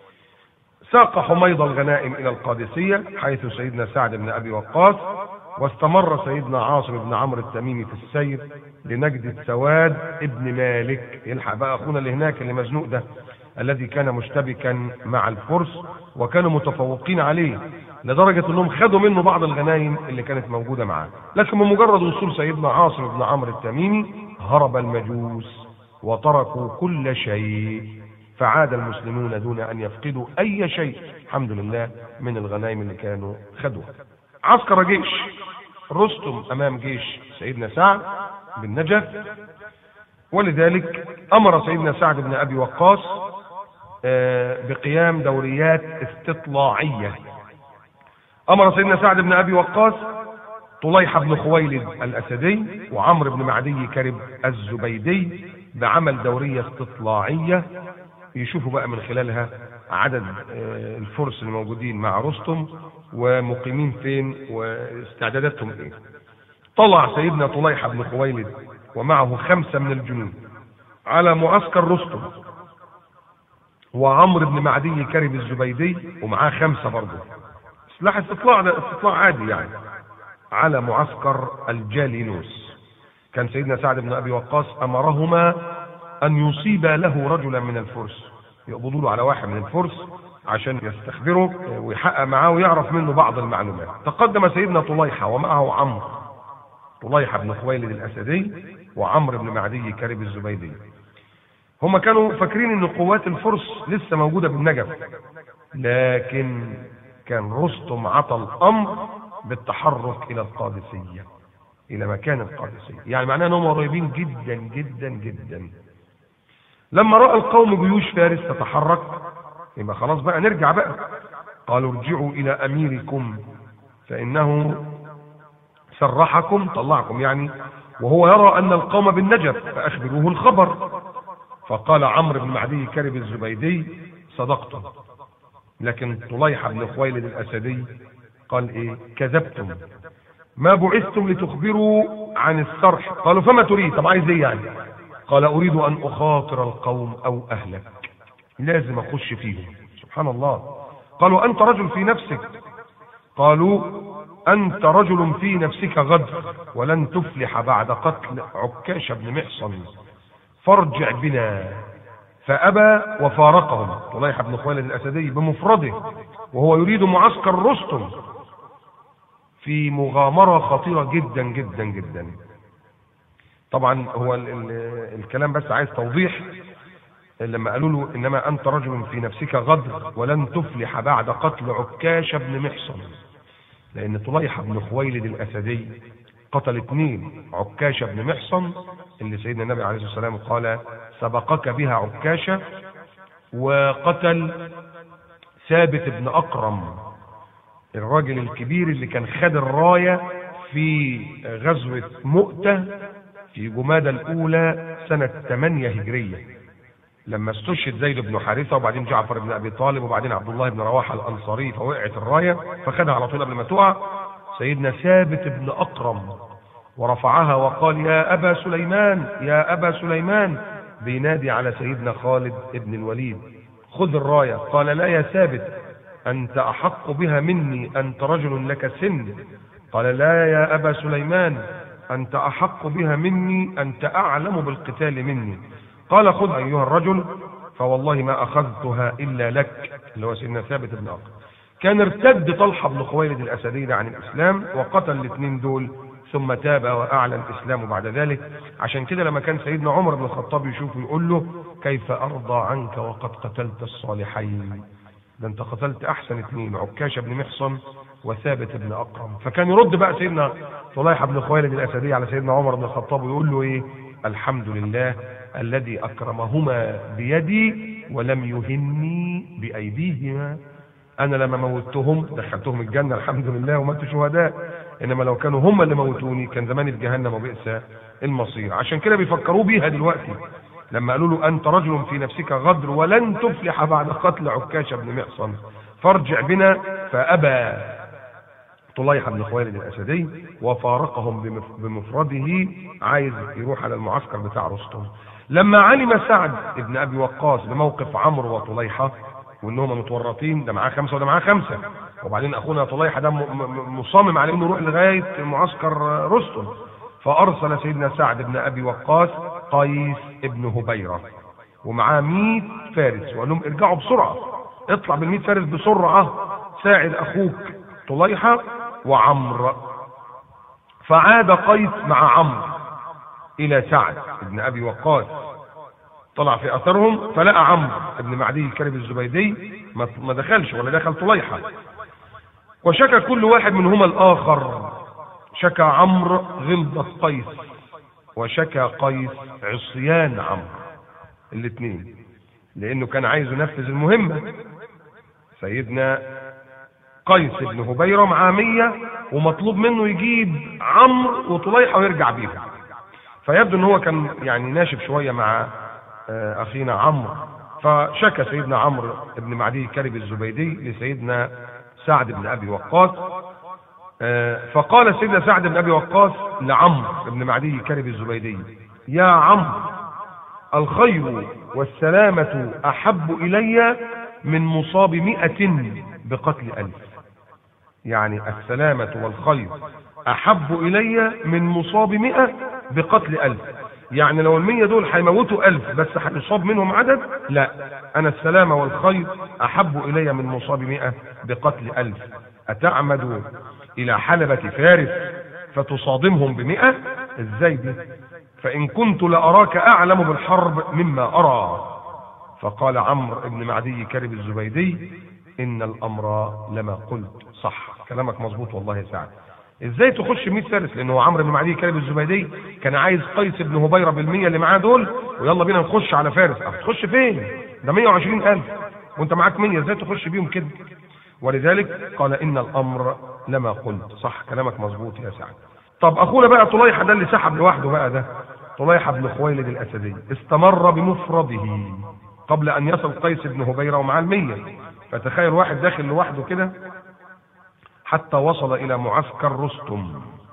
ساق حميض الغنائم الى القادسية حيث سيدنا سعد بن ابي وقاص واستمر سيدنا عاصم بن عمرو التميمي في السير لنجد سواد ابن مالك يلحق بقى اخونا اللي هناك اللي مزنوق ده الذي كان مشتبكا مع الفرس وكانوا متفوقين عليه لدرجة انهم خدوا منه بعض الغنايم اللي كانت موجودة معاه لكن بمجرد وصول سيدنا عاصم بن عمرو التميمي هرب المجوس وتركوا كل شيء فعاد المسلمون دون ان يفقدوا اي شيء الحمد لله من الغنائم اللي كانوا خدوها عسكر جيش رستم امام جيش سيدنا سعد بن نجف ولذلك امر سيدنا سعد بن ابي وقاص آه، بقيام دوريات استطلاعيه امر سيدنا سعد بن ابي وقاص طليحه بن خويلد الاسدي وعمرو بن معدي كرب الزبيدي بعمل دوريه استطلاعيه يشوفوا بقى من خلالها عدد آه، الفرس الموجودين مع رستم ومقيمين فين واستعداداتهم ايه طلع سيدنا طليحه بن خويلد ومعه خمسه من الجنود على معسكر رستم وعمرو بن معدي كرب الزبيدي ومعاه خمسه برضه سلاح استطلاع ده استطلاع عادي يعني على معسكر الجالينوس كان سيدنا سعد بن ابي وقاص امرهما ان يصيبا له رجلا من الفرس يقبضوا له على واحد من الفرس عشان يستخبره ويحقق معاه ويعرف منه بعض المعلومات تقدم سيدنا طليحه ومعه عمرو طليحه بن خويلد الاسدي وعمرو بن معدي كرب الزبيدي هم كانوا فاكرين ان قوات الفرس لسه موجوده بالنجف لكن كان رستم عطى الامر بالتحرك الى القادسيه الى مكان القادسيه يعني معناه انهم قريبين جدا جدا جدا لما راى القوم جيوش فارس تتحرك يبقى خلاص بقى نرجع بقى قالوا ارجعوا الى اميركم فانه سرحكم طلعكم يعني وهو يرى ان القوم بالنجف فاخبروه الخبر فقال عمرو بن معدي كرب الزبيدي صدقتم لكن طليحة بن خويلد الأسدي قال إيه كذبتم ما بعثتم لتخبروا عن السرح قالوا فما تريد طب عايز إيه يعني قال أريد أن أخاطر القوم أو أهلك لازم أخش فيهم سبحان الله قالوا أنت رجل في نفسك قالوا أنت رجل في نفسك غدر ولن تفلح بعد قتل عكاش بن محصن فارجع بنا فأبى وفارقهم طليحة بن خويلد الأسدي بمفرده وهو يريد معسكر رستم في مغامرة خطيرة جدا جدا جدا طبعا هو ال ال الكلام بس عايز توضيح لما قالوا له انما انت رجل في نفسك غدر ولن تفلح بعد قتل عكاش بن محصن لان طليحة بن خويلد الاسدي قتل اثنين عكاشة بن محصن اللي سيدنا النبي عليه الصلاة والسلام قال سبقك بها عكاشة وقتل ثابت بن أقرم الراجل الكبير اللي كان خد الراية في غزوة مؤتة في جمادى الأولى سنة 8 هجرية لما استشهد زيد بن حارثة وبعدين جعفر بن أبي طالب وبعدين عبد الله بن رواحة الأنصاري فوقعت الراية فخدها على طول قبل ما تقع سيدنا ثابت بن أقرم ورفعها وقال يا أبا سليمان يا أبا سليمان بينادي على سيدنا خالد بن الوليد خذ الراية قال لا يا ثابت أنت أحق بها مني أنت رجل لك سن قال لا يا أبا سليمان أنت أحق بها مني أنت أعلم بالقتال مني قال خذ أيها الرجل فوالله ما أخذتها إلا لك اللي هو سيدنا ثابت بن أقرب كان ارتد طلحة بن خويلد الأسدي عن الإسلام وقتل الاثنين دول ثم تاب وأعلن الإسلام بعد ذلك عشان كده لما كان سيدنا عمر بن الخطاب يشوفه يقول له كيف أرضى عنك وقد قتلت الصالحين ده انت قتلت احسن اثنين عكاشه بن محصن وثابت بن اقرم فكان يرد بقى سيدنا طليحه بن خويلد الاسدي على سيدنا عمر بن الخطاب ويقول له ايه الحمد لله الذي اكرمهما بيدي ولم يهني بايديهما انا لما موتهم دخلتهم الجنه الحمد لله وماتوا شهداء انما لو كانوا هم اللي موتوني كان زماني في جهنم وبئس المصير عشان كده بيفكروا بيها دلوقتي لما قالوا له أنت رجل في نفسك غدر ولن تفلح بعد قتل عكاشة بن محصن فارجع بنا فأبى طليحة بن خويلد الأسدي وفارقهم بمف- بمفرده عايز يروح على المعسكر بتاع رستم لما علم سعد بن أبي وقاص بموقف عمرو وطليحة وانهم متورطين ده معاه خمسه وده معاه خمسه وبعدين اخونا طليحه ده م- م- مصمم على انه يروح لغايه معسكر رستم فارسل سيدنا سعد بن ابي وقاص قيس ابن هبيره ومعاه 100 فارس وقال لهم ارجعوا بسرعه اطلع بال 100 فارس بسرعه ساعد اخوك طليحه وعمرو فعاد قيس مع عمرو الى سعد بن ابي وقاص طلع في اثرهم فلقى عمرو بن معدي الكرب الزبيدي ما ما دخلش ولا دخل طليحه وشكى كل واحد منهما الاخر شكى عمرو غلظة قيس وشكى قيس عصيان عمرو الاثنين لانه كان عايز ينفذ المهمه سيدنا قيس بن هبيره معاه 100 ومطلوب منه يجيب عمرو وطليحه ويرجع بيهم فيبدو ان هو كان يعني ناشف شويه مع آه، اخينا عمرو فشكى سيدنا عمرو بن معدي كرب الزبيدي لسيدنا سعد بن ابي وقاص آه، فقال سيدنا سعد بن ابي وقاص لعمرو بن معدي كرب الزبيدي يا عمرو الخير والسلامة أحب إلي من مصاب مئة بقتل ألف يعني السلامة والخير أحب إلي من مصاب مئة بقتل ألف يعني لو المية دول هيموتوا ألف بس هيصاب منهم عدد لا أنا السلامة والخير أحب إلي من مصاب مئة بقتل ألف أتعمد إلى حلبة فارس فتصادمهم بمئة إزاي دي فإن كنت لأراك أعلم بالحرب مما أرى فقال عمرو بن معدي كرب الزبيدي إن الأمر لما قلت صح كلامك مظبوط والله يا سعد ازاي تخش 100 فارس لانه عمرو بن معدي كلب الزبيدي كان عايز قيس بن هبيره بالمية اللي معاه دول ويلا بينا نخش على فارس اه تخش فين ده 120000 وانت معاك 100 ازاي تخش بيهم كده ولذلك قال ان الامر لما قلت صح كلامك مظبوط يا سعد طب اخونا بقى طليحه ده اللي سحب لوحده بقى ده طليحه بن خويلد الاسدي استمر بمفرده قبل ان يصل قيس بن هبيره ومعاه المية فتخيل واحد داخل لوحده كده حتى وصل الى معسكر رستم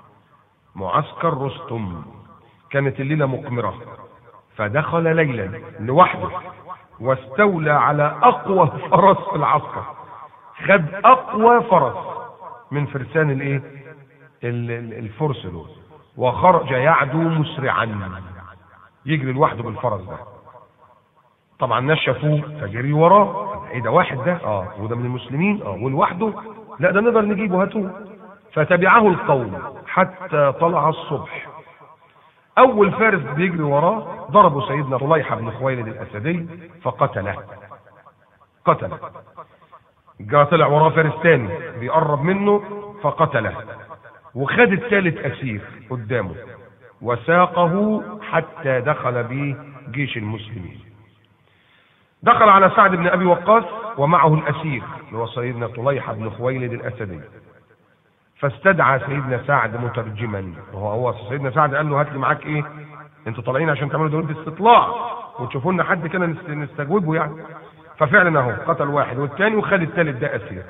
معسكر رستم كانت الليله مقمره فدخل ليلا لوحده واستولى على اقوى فرس في العسكر خد اقوى فرس من فرسان الايه ال- ال- الفرس دول وخرج يعدو مسرعا يجري لوحده بالفرس ده طبعا الناس شافوه فجري وراه ايه ده واحد ده اه وده من المسلمين اه ولوحده لا ده نقدر نجيبه هاتوه فتبعه القوم حتى طلع الصبح اول فارس بيجري وراه ضربه سيدنا طليحه بن خويلد الاسدي فقتله قتله جاء طلع وراه فارس تاني بيقرب منه فقتله وخد الثالث اسير قدامه وساقه حتى دخل به جيش المسلمين دخل على سعد بن ابي وقاص ومعه الاسير اللي هو سيدنا طليحه بن خويلد الاسدي فاستدعى سيدنا سعد مترجما وهو هو سيدنا سعد قال له هات لي معاك ايه انتوا طالعين عشان تعملوا دورة استطلاع وتشوفوا لنا حد كده نست- نستجوبه يعني ففعلا اهو قتل واحد والثاني وخد الثالث ده اسير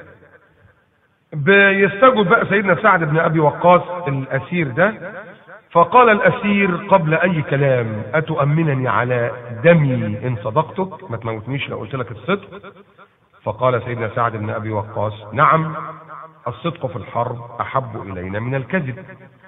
بيستجوب بقى سيدنا سعد بن ابي وقاص الاسير ده فقال الاسير قبل اي كلام اتؤمنني على دمي ان صدقتك ما تموتنيش لو قلت لك الصدق فقال سيدنا سعد بن ابي وقاص نعم الصدق في الحرب احب الينا من الكذب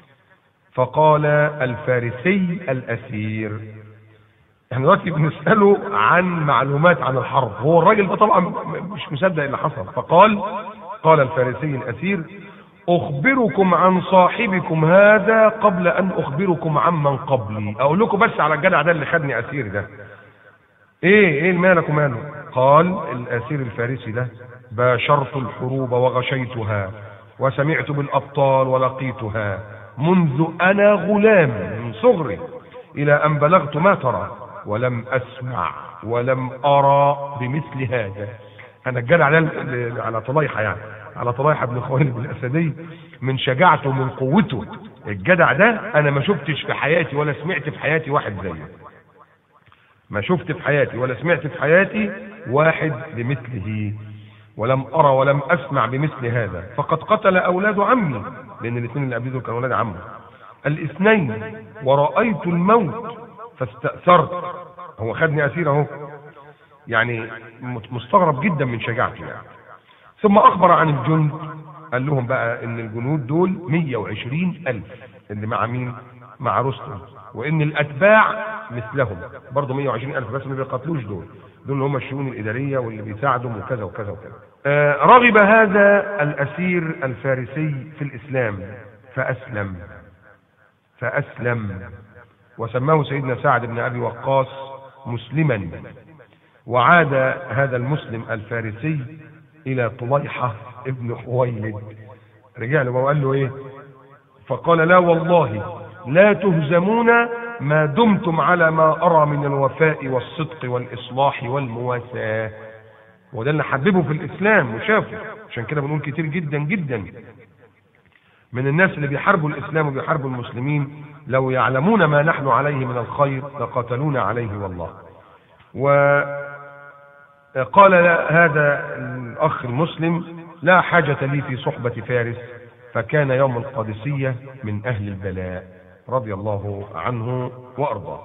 فقال الفارسي الاسير احنا دلوقتي بنساله عن معلومات عن الحرب هو الراجل ده طبعا م- مش مصدق اللي حصل فقال قال الفارسي الاسير اخبركم عن صاحبكم هذا قبل ان اخبركم عمن قبلي اقول لكم بس على الجدع ده اللي خدني اسير ده ايه ايه مالك وماله قال الاسير الفارسي ده باشرت الحروب وغشيتها وسمعت بالابطال ولقيتها منذ انا غلام من صغري الى ان بلغت ما ترى ولم اسمع ولم ارى بمثل هذا انا الجدع ده ال- على طليحه يعني على طليحه بن خويلد الاسدي من شجاعته ومن قوته الجدع ده انا ما شفتش في حياتي ولا سمعت في حياتي واحد زيه ما شفت في حياتي ولا سمعت في حياتي واحد بمثله ولم ارى ولم اسمع بمثل هذا فقد قتل اولاد عمي لان الاثنين اللي قبل دول كانوا اولاد عمه الاثنين ورايت الموت فاستاثرت هو خدني اسير اهو يعني مت- مستغرب جدا من شجاعته يعني ثم اخبر عن الجند قال لهم بقى ان الجنود دول 120 الف اللي مع مين مع رستم وان الاتباع مثلهم برضه 120 الف بس ما بيقاتلوش دول دول اللي هم الشؤون الاداريه واللي بيساعدهم وكذا وكذا وكذا آه رغب هذا الاسير الفارسي في الاسلام فاسلم فاسلم وسماه سيدنا سعد بن ابي وقاص مسلما وعاد هذا المسلم الفارسي الى طليحه ابن خويلد رجع له وقال له ايه فقال لا والله لا تهزمون ما دمتم على ما ارى من الوفاء والصدق والاصلاح والمواساه وده اللي حببه في الاسلام وشافه عشان كده بنقول كتير جدا جدا من الناس اللي بيحاربوا الاسلام وبيحاربوا المسلمين لو يعلمون ما نحن عليه من الخير لقاتلونا عليه والله وقال لا هذا الاخ المسلم لا حاجة لي في صحبة فارس فكان يوم القادسية من اهل البلاء رضي الله عنه وارضاه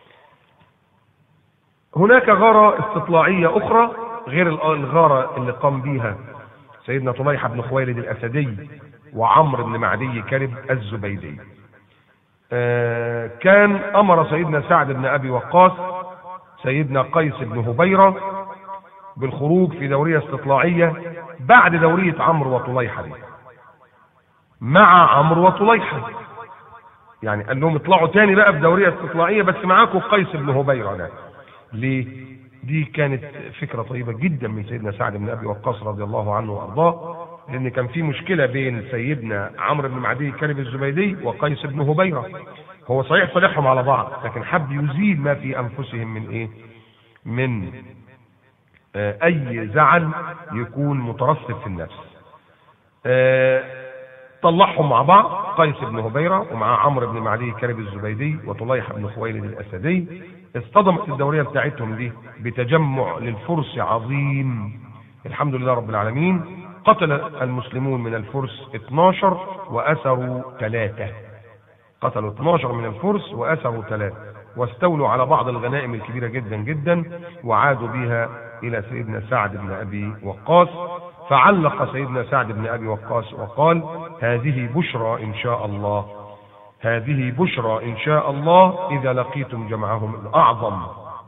هناك غارة استطلاعية اخرى غير الغارة اللي قام بيها سيدنا طليحة بن خويلد الاسدي وعمرو بن معدي كرب الزبيدي آه، كان امر سيدنا سعد بن ابي وقاص سيدنا قيس بن هبيره بالخروج في دوريه استطلاعيه بعد دوريه عمرو وطليحه دي مع عمرو وطليحه يعني قال لهم اطلعوا تاني بقى بدوريه استطلاعيه بس معاكم قيس بن هبيره ده ليه دي كانت فكره طيبه جدا من سيدنا سعد بن ابي وقاص رضي الله عنه وارضاه لان كان في مشكله بين سيدنا عمرو بن معدي كرب الزبيدي وقيس بن هبيره هو صحيح صالحهم على بعض لكن حب يزيل ما في انفسهم من ايه من آه اي زعل يكون مترسب في النفس آه طلعهم مع بعض قيس بن هبيره ومع عمرو بن معدي كرب الزبيدي وطليحه بن خويلد الاسدي اصطدمت الدوريه بتاعتهم دي بتجمع للفرس عظيم الحمد لله رب العالمين قتل المسلمون من الفرس 12 واسروا ثلاثه قتلوا 12 من الفرس واسروا ثلاثه واستولوا على بعض الغنائم الكبيره جدا جدا وعادوا بها الى سيدنا سعد بن ابي وقاص فعلق سيدنا سعد بن ابي وقاص وقال هذه بشرى ان شاء الله هذه بشرى ان شاء الله اذا لقيتم جمعهم الاعظم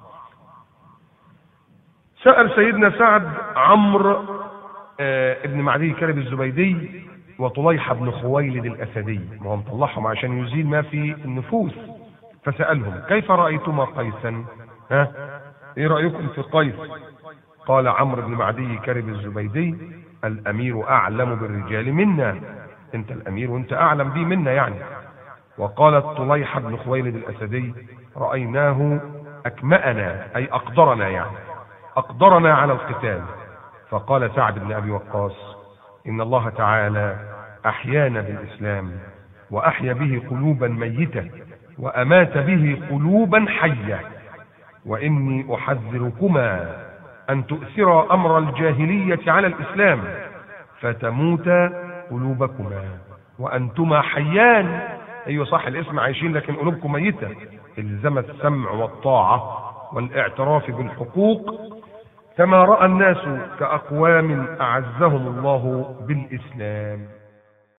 سال سيدنا سعد عمرو آه ابن معدي كرب الزبيدي وطليحة بن خويلد الأسدي ما هو مطلعهم عشان يزيل ما في النفوس فسألهم كيف رأيتما قيسا ها ايه رأيكم في قيس قال عمرو بن معدي كرب الزبيدي الأمير أعلم بالرجال منا أنت الأمير وأنت أعلم به منا يعني وقالت طليحة بن خويلد الأسدي رأيناه أكمأنا أي أقدرنا يعني أقدرنا على القتال فقال سعد بن أبي وقاص إن الله تعالى أحيانا بالإسلام وأحيا به قلوبا ميتة وأمات به قلوبا حية وإني أحذركما أن تؤثر أمر الجاهلية على الإسلام فتموت قلوبكما وأنتما حيان أيوة صح الاسم عايشين لكن قلوبكم ميتة الزم السمع والطاعة والاعتراف بالحقوق كما رأى الناس كأقوام أعزهم الله بالإسلام